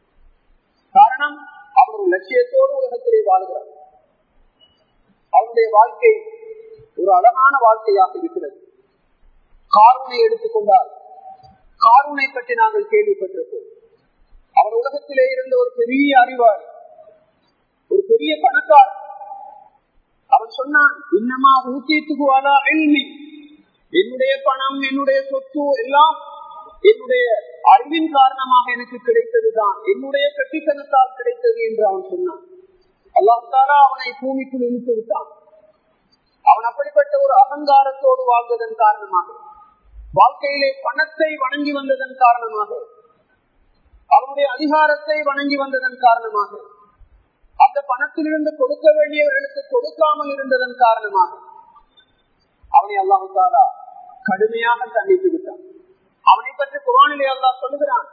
காரணம் அவர் ஒரு லட்சியத்தோடு உலகத்திலே வாழ்கிறார் அவருடைய வாழ்க்கை ஒரு அழகான வாழ்க்கையாக இருக்கிறது காரூனை எடுத்துக்கொண்டால் காரூனை பற்றி நாங்கள் கேள்விப்பட்டிருப்போம் அவர் உலகத்திலே இருந்த ஒரு பெரிய அறிவாளி ஒரு பெரிய பணக்கார் அவன் சொன்னான் இன்னமா ஊத்திட்டுக்குவாதா எல்மி என்னுடைய பணம் என்னுடைய சொத்து எல்லாம் என்னுடைய அறிவின் காரணமாக எனக்கு கிடைத்ததுதான் என்னுடைய கட்டித்தனத்தால் கிடைத்தது என்று அவன் சொன்னான் அல்லாஹாரா அவனை பூமிக்குள் இழுத்து விட்டான் அவன் அப்படிப்பட்ட ஒரு அகங்காரத்தோடு வாழ்ந்ததன் காரணமாக வாழ்க்கையிலே பணத்தை வணங்கி வந்ததன் காரணமாக அவனுடைய அதிகாரத்தை வணங்கி வந்ததன் காரணமாக அந்த பணத்திலிருந்து கொடுக்க வேண்டியவர்களுக்கு கொடுக்காமல் இருந்ததன் காரணமாக அவனை அல்லாஹாரா கடுமையாக தண்டித்து விட்டான் அவனை பற்றி குரானிலே அல்லா சொல்லுகிறான்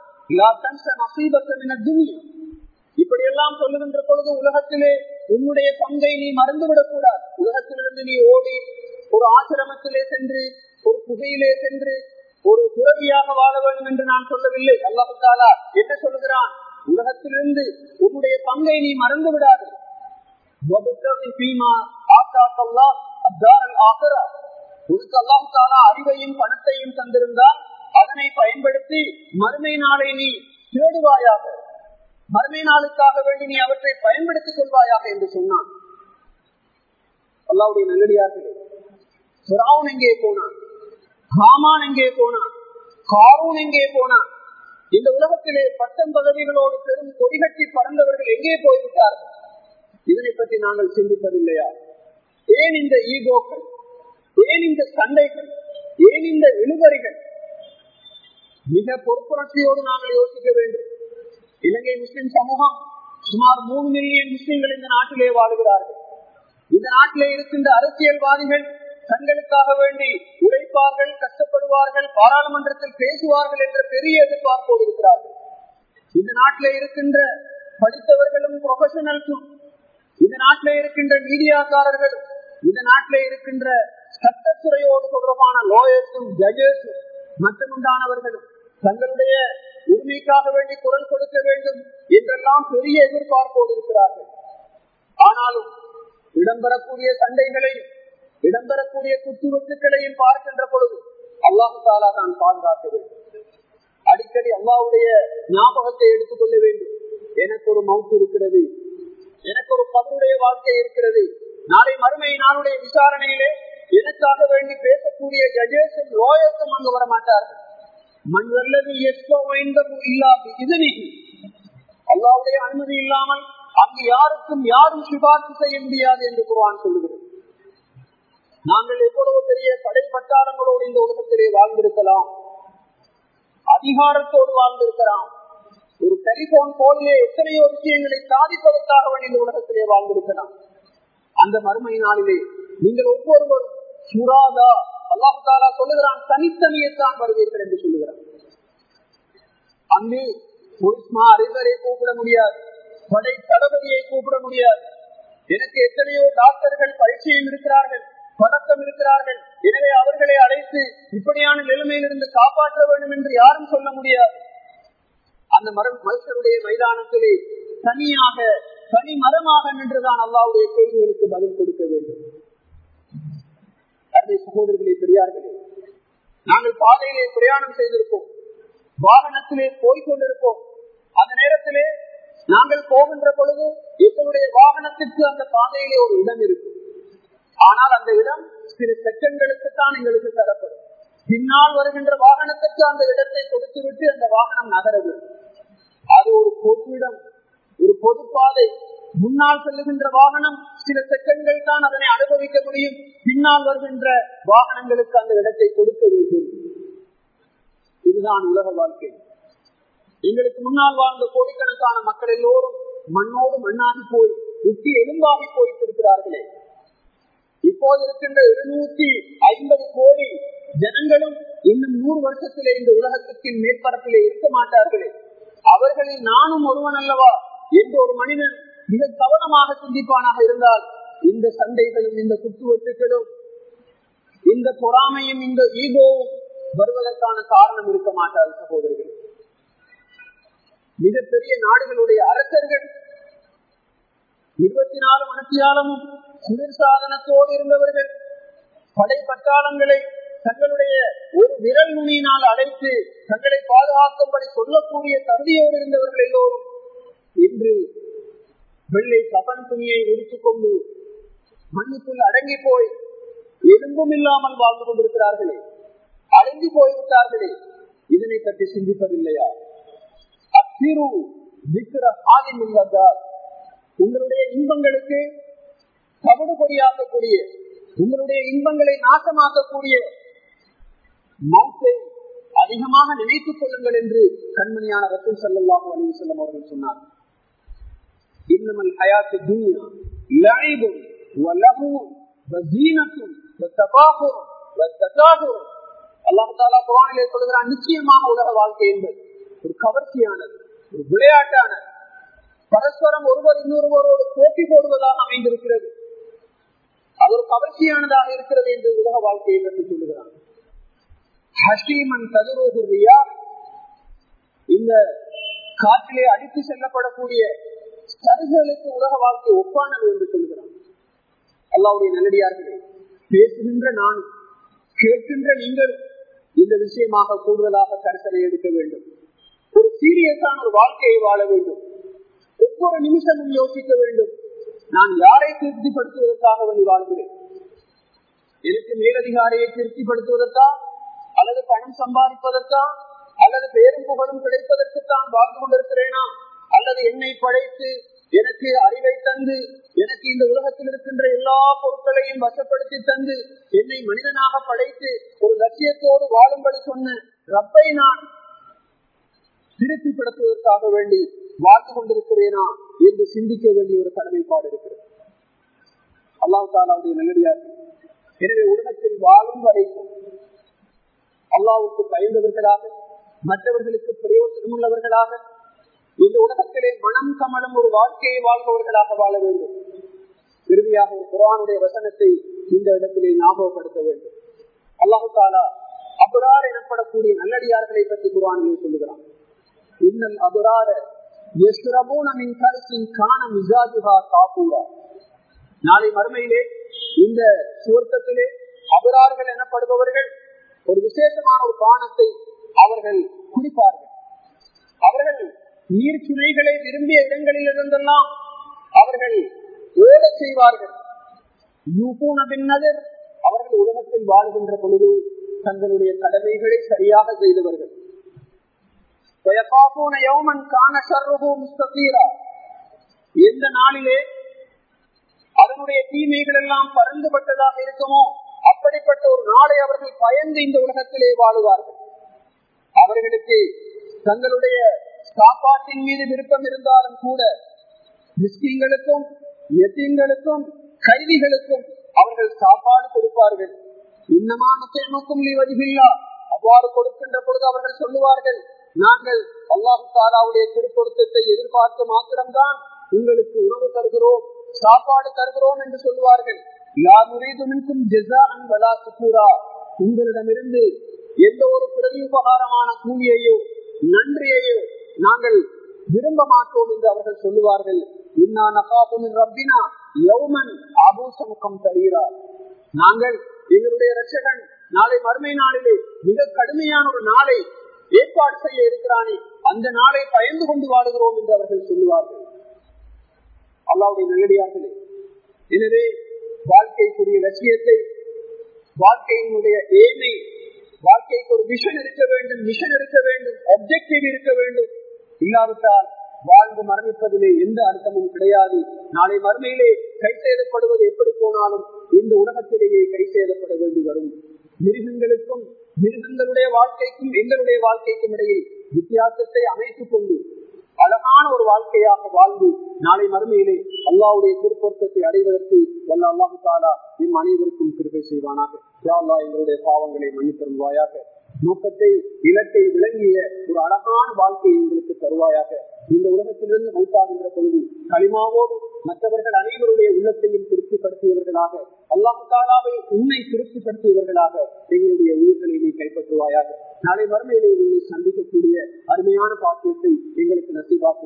இப்படி எல்லாம் சொல்லுகின்ற பொழுது உலகத்திலே உன்னுடைய பங்கை நீ மறந்துவிடக் கூடாது உலகத்திலிருந்து நீ ஓடி ஒரு ஆசிரமத்திலே சென்று ஒரு புகையிலே சென்று ஒரு துறவியாக வாழ வேண்டும் என்று நான் சொல்லவில்லை அல்லாஹாலா என்ன சொல்லுகிறான் உலகத்திலிருந்து உன்னுடைய பங்கை நீ மறந்து விடாது உனக்கு அல்லாஹாலா அறிவையும் பணத்தையும் தந்திருந்தால் அதனை பயன்படுத்தி மறுமை நாளை நீ தேடுவாயாக மறுமை நாளுக்காக வேண்டி நீ அவற்றை பயன்படுத்திக் கொள்வாயாக என்று சொன்னான் அல்லாவுடைய நல்லடியார்களே சுராவன் எங்கே போனான் ஹாமான் எங்கே போனான் காரூன் எங்கே போனான் இந்த உலகத்திலே பட்டம் பதவிகளோடு பெரும் கொடிகட்டி பறந்தவர்கள் எங்கே போய்விட்டார்கள் இதனை பற்றி நாங்கள் சிந்திப்பதில்லையா ஏன் இந்த ஈகோக்கள் ஏன் இந்த சண்டைகள் ஏன் இந்த இழுபறிகள் மிக பொறுப்புணர்ச்சியோடு நாங்கள் யோசிக்க வேண்டும் இலங்கை முஸ்லிம் சமூகம் சுமார் மூணு மில்லியன் முஸ்லிம்கள் இந்த நாட்டிலே வாழுகிறார்கள் இந்த நாட்டிலே இருக்கின்ற அரசியல்வாதிகள் தங்களுக்காக வேண்டி உழைப்பார்கள் கஷ்டப்படுவார்கள் பாராளுமன்றத்தில் பேசுவார்கள் என்ற பெரிய எதிர்பார்ப்போடு இருக்கிறார்கள் இந்த நாட்டிலே இருக்கின்ற படித்தவர்களும் ப்ரொஃபஷனல்ஸும் இந்த நாட்டிலே இருக்கின்ற மீடியாக்காரர்களும் இந்த நாட்டிலே இருக்கின்ற சட்டத்துறையோடு தொடர்பான லோயர்ஸும் ஜட்ஜஸும் மட்டுமுண்டானவர்களும் தங்களுடைய உரிமைக்காக வேண்டி குரல் கொடுக்க வேண்டும் என்றெல்லாம் பெரிய எதிர்பார்ப்போடு இருக்கிறார்கள் ஆனாலும் இடம்பெறக்கூடிய சண்டைகளையும் இடம்பெறக்கூடிய குத்துவெட்டுகளையும் பார்க்கின்ற பொழுது அல்லாஹு தாலா தான் பாதுகாக்க வேண்டும் அடிக்கடி அல்லாவுடைய ஞாபகத்தை எடுத்துக்கொள்ள வேண்டும் எனக்கு ஒரு மவுத்து இருக்கிறது எனக்கு ஒரு பதனுடைய வாழ்க்கை இருக்கிறது நாளை மறுமை நாளுடைய விசாரணையிலே எனக்காக வேண்டி பேசக்கூடிய ஜட்ஜஸும் லோயர்ஸும் அங்கு வர மாட்டார்கள் மண் வல்லது எஸ்கோ இதனை அல்லாவுடைய அனுமதி இல்லாமல் அங்கு யாருக்கும் யாரும் சிபார்த்து செய்ய முடியாது என்று குர்ஆன் சொல்லுகிறது நாங்கள் எவ்வளவு பெரிய படை பட்டாளங்களோடு இந்த உலகத்திலே வாழ்ந்திருக்கலாம் அதிகாரத்தோடு வாழ்ந்திருக்கலாம் ஒரு டெலிபோன் போலியே எத்தனையோ விஷயங்களை சாதிப்பதற்காக வேண்டி இந்த உலகத்திலே வாழ்ந்திருக்கலாம் அந்த மறுமை நாளிலே நீங்கள் ஒவ்வொருவரும் சுராதா அல்லாஹு தாலா சொல்லுகிறான் தனித்தனியத்தான் வருவீர்கள் என்று சொல்லுகிறான் அங்கு புலிஸ்மா அறிவரை கூப்பிட முடியாது படை தளபதியை கூப்பிட முடியாது எனக்கு எத்தனையோ டாக்டர்கள் பரீட்சையும் இருக்கிறார்கள் பழக்கம் இருக்கிறார்கள் எனவே அவர்களை அழைத்து இப்படியான நிலைமையிலிருந்து காப்பாற்ற வேண்டும் என்று யாரும் சொல்ல முடியாது அந்த மருத்துவருடைய மைதானத்திலே தனியாக தனி மரமாக நின்றுதான் அல்லாவுடைய கேள்விகளுக்கு பதில் கொடுக்க வேண்டும் அருமை சகோதரர்களே பெரியார்களே நாங்கள் பாதையிலே பிரயாணம் செய்திருப்போம் வாகனத்திலே போய்கொண்டிருப்போம் அந்த நேரத்திலே நாங்கள் போகின்ற பொழுது எங்களுடைய வாகனத்திற்கு அந்த பாதையிலே ஒரு இடம் இருக்கும் ஆனால் அந்த இடம் சில செகண்ட்களுக்கு தான் எங்களுக்கு தரப்படும் பின்னால் வருகின்ற வாகனத்திற்கு அந்த இடத்தை கொடுத்துவிட்டு அந்த வாகனம் நகரவு அது ஒரு பொது இடம் ஒரு பொது பாதை முன்னால் செல்லுகின்ற வாகனம் சில செகண்ட்கள் தான் அதனை அனுபவிக்க முடியும் பின்னால் வருகின்ற வாகனங்களுக்கு அந்த இடத்தை கொடுக்க வேண்டும் இதுதான் உலக வாழ்க்கை எங்களுக்கு முன்னால் வாழ்ந்த கோடிக்கணக்கான மக்கள் எல்லோரும் மண்ணோடு மண்ணாகி போய் உச்சி எலும்பாகி போய்த்திருக்கிறார்களே இப்போது இருக்கின்ற இருநூத்தி ஐம்பது கோடி ஜனங்களும் இன்னும் நூறு வருஷத்திலே இந்த உலகத்தின் மேற்பரப்பிலே இருக்க மாட்டார்களே அவர்களில் நானும் ஒருவன் அல்லவா என்று ஒரு மனிதன் மிக கவனமாக சிந்திப்பானாக இருந்தால் இந்த சண்டைகளும் இந்த குத்துவெட்டுகளும் இந்த பொறாமையும் இந்த ஈகோவும் வருவதற்கான காரணம் இருக்க மாட்டாது சகோதரர்கள் மிகப்பெரிய நாடுகளுடைய அரசர்கள் இருபத்தி நாலு மனத்தியாலமும் குளிர்சாதனத்தோடு இருந்தவர்கள் படை பட்டாளங்களை தங்களுடைய ஒரு விரல் நுனியினால் அடைத்து தங்களை பாதுகாக்கும்படி சொல்லக்கூடிய தகுதியோடு இருந்தவர்கள் எல்லோரும் இன்று வெள்ளை கபன் துணியை உடுத்துக் கொண்டு மண்ணுக்குள் அடங்கி போய் எலும்பும் இல்லாமல் வாழ்ந்து கொண்டிருக்கிறார்களே அழிந்து போய்விட்டார்களே இதனை பற்றி சிந்திப்பதில்லையா அத்திரு விக்கிர ஆதி உங்களுடைய இன்பங்களுக்கு தவிடுபடியாக்கக்கூடிய உங்களுடைய இன்பங்களை நாசமாக்கக்கூடிய மௌத்தை அதிகமாக நினைத்துக் கொள்ளுங்கள் என்று கண்மணியான ரசூல் சல்லாஹூ அலி செல்லம் அவர்கள் சொன்னார் இன்னமல் ஹயாத்து துனியா லஐபும் வலஹுவும் வஸீனத்தும் வத்தபாகுரும் வத்தகாகுரும் அல்லாஹ் தஆலா குர்ஆனிலே சொல்கிறான் நிச்சயமாக உலக வாழ்க்கை என்பது ஒரு கவர்ச்சியானது ஒரு விளையாட்டானது பரஸ்பரம் ஒருவர் இன்னொருவரோடு போட்டி போடுவதாக அமைந்திருக்கிறது அது ஒரு கவர்ச்சியானதாக இருக்கிறது என்று உலக வாழ்க்கையை பற்றி சொல்லுகிறான் ஹஷீமன் கதுரோகுரியா இந்த காற்றிலே அடித்து செல்லப்படக்கூடிய சருகளுக்கு உலக வாழ்க்கை ஒப்பானது என்று சொல்கிறான் அல்லாவுடைய நல்லடியார்களே பேசுகின்ற நான் கேட்கின்ற நீங்கள் இந்த விஷயமாக கூடுதலாக கருத்தனை எடுக்க வேண்டும் ஒரு சீரியஸான ஒரு வாழ்க்கையை வாழ வேண்டும் ஒவ்வொரு நிமிஷமும் யோசிக்க வேண்டும் நான் யாரை திருப்திப்படுத்துவதற்காக வேண்டி வாழ்கிறேன் எனக்கு மேலதிகாரியை திருப்திப்படுத்துவதற்கா அல்லது பணம் சம்பாதிப்பதற்கா அல்லது பேரும் புகழும் கிடைப்பதற்கு தான் வாழ்ந்து கொண்டிருக்கிறேனா அல்லது என்னை படைத்து எனக்கு அறிவை தந்து எனக்கு இந்த உலகத்தில் இருக்கின்ற எல்லா பொருட்களையும் வசப்படுத்தி தந்து என்னை மனிதனாக படைத்து ஒரு லட்சியத்தோடு வாழும்படி சொன்ன ரப்பை நான் திருப்திப்படுத்துவதற்காக வேண்டி வாழ்ந்து கொண்டிருக்கிறேனா என்று சிந்திக்க வேண்டிய ஒரு கடமைப்பாடு இருக்கிறது அல்லாஹு தாலாவுடைய நல்லடியார்கள் எனவே உலகத்தில் வாழும் வரைக்கும் அல்லாவுக்கு பயந்தவர்களாக மற்றவர்களுக்கு பிரயோஜனம் உள்ளவர்களாக இந்த உலகத்திலே மனம் கமலும் ஒரு வாழ்க்கையை வாழ்பவர்களாக வாழ வேண்டும் இறுதியாக ஒரு குரானுடைய வசனத்தை இந்த இடத்திலே ஞாபகப்படுத்த வேண்டும் அல்லாஹு தாலா அபுரார் எனப்படக்கூடிய நல்லடியார்களை பற்றி குரானிலே சொல்லுகிறான் இன்னல் அபுரார நாளை மறுமையிலே இந்த சுவர்க்கத்திலே அபரார்கள் எனப்படுபவர்கள் ஒரு விசேஷமான ஒரு பானத்தை அவர்கள் குடிப்பார்கள் அவர்கள் நீர் சுனைகளை விரும்பிய இடங்களில் இருந்தெல்லாம் அவர்கள் ஓட செய்வார்கள் பின்னதர் அவர்கள் உலகத்தில் வாழ்கின்ற பொழுது தங்களுடைய கடமைகளை சரியாக செய்தவர்கள் எந்த நாளிலே அதனுடைய தீமைகள் எல்லாம் பறந்துபட்டதாக இருக்குமோ அப்படிப்பட்ட ஒரு நாளை அவர்கள் பயந்து இந்த உலகத்திலே வாழுவார்கள் அவர்களுக்கு தங்களுடைய சாப்பாட்டின் மீது விருப்பம் இருந்தாலும் கூட மிஸ்கிங்களுக்கும் எத்தீன்களுக்கும் கைதிகளுக்கும் அவர்கள் சாப்பாடு கொடுப்பார்கள் இன்னமான தேமுக்கும் வதிவில்லா அவ்வாறு கொடுக்கின்ற பொழுது அவர்கள் சொல்லுவார்கள் நாங்கள் அல்லாஹு தாலாவுடைய திருப்பொருத்தத்தை எதிர்பார்த்து மாத்திரம்தான் உங்களுக்கு உணவு தருகிறோம் சாப்பாடு தருகிறோம் என்று சொல்லுவார்கள் உங்களிடமிருந்து எந்த ஒரு பிரதி உபகாரமான கூலியையோ நன்றியையோ நாங்கள் விரும்ப மாட்டோம் என்று அவர்கள் சொல்லுவார்கள் இன்னா நகாபுமின் ரப்பினா யௌமன் ஆபூசமுகம் தரீரா நாங்கள் எங்களுடைய ரட்சகன் நாளை மறுமை நாளிலே மிக கடுமையான ஒரு நாளை ஏற்பாடு செய்ய இருக்கிறானே அந்த நாளை பயந்து கொண்டு வாழுகிறோம் என்று அவர்கள் சொல்லுவார்கள் அல்லாவுடைய நல்லடியார்களே எனவே வாழ்க்கைக்குரிய லட்சியத்தை வாழ்க்கையினுடைய ஏமை வாழ்க்கைக்கு ஒரு விஷன் இருக்க வேண்டும் மிஷன் இருக்க வேண்டும் ஒப்ஜெக்டிவ் இருக்க வேண்டும் இல்லாவிட்டால் வாழ்ந்து மரணிப்பதிலே எந்த அர்த்தமும் கிடையாது நாளை மறுமையிலே கை செய்தப்படுவது எப்படி போனாலும் இந்த உலகத்திலேயே கை செய்தப்பட வேண்டி வரும் மிருகங்களுக்கும் மிருகங்களுடைய வாழ்க்கைக்கும் எங்களுடைய வாழ்க்கைக்கும் இடையே வித்தியாசத்தை அமைத்துக் கொண்டு அழகான ஒரு வாழ்க்கையாக வாழ்ந்து நாளை மறுமையிலே அல்லாவுடைய திருப்பொருத்தத்தை அடைவதற்கு வல்ல அல்லாஹு தாலா இம் அனைவருக்கும் கிருபை செய்வானாக யாழ்லா எங்களுடைய பாவங்களை மன்னித்தருவாயாக நோக்கத்தை இலக்கை விளங்கிய ஒரு அழகான வாழ்க்கையை எங்களுக்கு தருவாயாக இந்த உலகத்திலிருந்து மௌத்தாகின்ற பொழுது களிமாவோடு மற்றவர்கள் அனைவருடைய உள்ளத்தையும் திருப்திப்படுத்தியவர்களாக அல்லாஹு தாலாவை உன்னை திருப்திப்படுத்தியவர்களாக எங்களுடைய உயிர்களை நீ கைப்பற்றுவாயாக நாளை மறுமையிலே உன்னை சந்திக்கக்கூடிய அருமையான பாக்கியத்தை எங்களுக்கு நசிவாக்கு